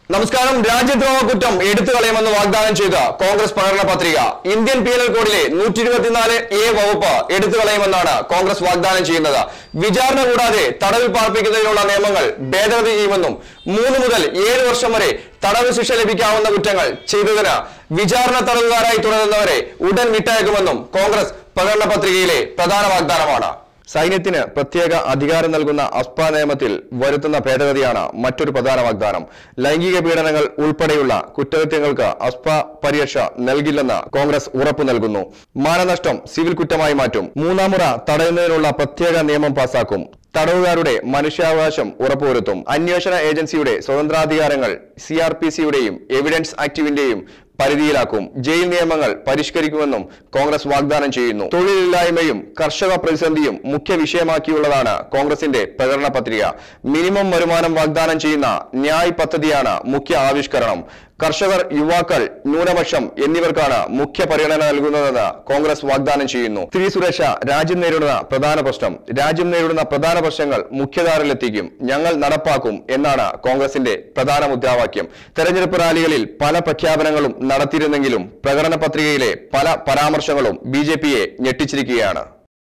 നമസ്കാരം രാജ്യദ്രോഹ കുറ്റം എടുത്തു കളയുമെന്ന് വാഗ്ദാനം ചെയ്ത കോൺഗ്രസ് പ്രകടന പത്രിക ഇന്ത്യൻ പീനൽ കോഡിലെ നൂറ്റി ഇരുപത്തിനാല് എ വകുപ്പ് എടുത്തു കളയുമെന്നാണ് കോൺഗ്രസ് വാഗ്ദാനം ചെയ്യുന്നത് വിചാരണ കൂടാതെ തടവിൽ പാർപ്പിക്കുന്നതിനുള്ള നിയമങ്ങൾ ഭേദഗതി ചെയ്യുമെന്നും മൂന്ന് മുതൽ ഏഴ് വർഷം വരെ തടവ് ശിക്ഷ ലഭിക്കാവുന്ന കുറ്റങ്ങൾ ചെയ്തതിന് വിചാരണ തടവുകാരായി തുടരുന്നവരെ ഉടൻ വിട്ടയക്കുമെന്നും കോൺഗ്രസ് പ്രകടന പത്രികയിലെ പ്രധാന വാഗ്ദാനമാണ് സൈന്യത്തിന് പ്രത്യേക അധികാരം നൽകുന്ന അസ്പ നിയമത്തിൽ വരുത്തുന്ന ഭേദഗതിയാണ് മറ്റൊരു പ്രധാന വാഗ്ദാനം ലൈംഗിക പീഡനങ്ങൾ ഉൾപ്പെടെയുള്ള കുറ്റകൃത്യങ്ങൾക്ക് അസ്പ പരിരക്ഷ നൽകില്ലെന്ന് കോൺഗ്രസ് ഉറപ്പു നൽകുന്നു മാനനഷ്ടം സിവിൽ കുറ്റമായി മാറ്റും മൂന്നാം മുറ തടയുന്നതിനുള്ള പ്രത്യേക നിയമം പാസാക്കും തടവുകാരുടെ മനുഷ്യാവകാശം ഉറപ്പുവരുത്തും അന്വേഷണ ഏജൻസിയുടെ സ്വതന്ത്രാധികാരങ്ങൾ സി ആർ പി സിയുടെയും എവിഡൻസ് ആക്ടിവിന്റെയും പരിധിയിലാക്കും ജയിൽ നിയമങ്ങൾ പരിഷ്കരിക്കുമെന്നും കോൺഗ്രസ് വാഗ്ദാനം ചെയ്യുന്നു തൊഴിലില്ലായ്മയും കർഷക പ്രതിസന്ധിയും മുഖ്യ വിഷയമാക്കിയുള്ളതാണ് കോൺഗ്രസിന്റെ പ്രകടന പത്രിക മിനിമം വരുമാനം വാഗ്ദാനം ചെയ്യുന്ന ന്യായ് പദ്ധതിയാണ് മുഖ്യ ആവിഷ്കരണം കർഷകർ യുവാക്കൾ ന്യൂനപക്ഷം എന്നിവർക്കാണ് മുഖ്യ പരിഗണന നൽകുന്നതെന്ന് കോൺഗ്രസ് വാഗ്ദാനം ചെയ്യുന്നു സ്ത്രീ സുരക്ഷ രാജ്യം നേരിടുന്ന പ്രധാന പ്രശ്നം രാജ്യം നേരിടുന്ന പ്രധാന പ്രശ്നങ്ങൾ മുഖ്യധാരയിലെത്തിക്കും ഞങ്ങൾ നടപ്പാക്കും എന്നാണ് കോൺഗ്രസിന്റെ പ്രധാന മുദ്രാവാക്യം തെരഞ്ഞെടുപ്പ് റാലികളിൽ പല പ്രഖ്യാപനങ്ങളും നടത്തിയിരുന്നെങ്കിലും പ്രകടന പത്രികയിലെ പല പരാമർശങ്ങളും ബി ജെ പിയെ ഞെട്ടിച്ചിരിക്കുകയാണ്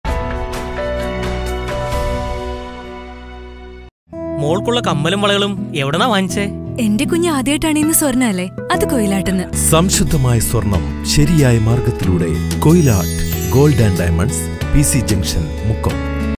മോൾക്കുള്ള കമ്മലും വളകളും എവിടെന്നാ വാങ്ങിച്ചേ എന്റെ കുഞ്ഞ് ആദ്യമായിട്ടാണ് ഇന്ന് സ്വർണ്ണ അല്ലേ അത് കൊയിലാട്ടെന്ന് സംശുദ്ധമായ സ്വർണം ശരിയായ മാർഗത്തിലൂടെ Koyilatt gold and diamonds P C junction Mukkam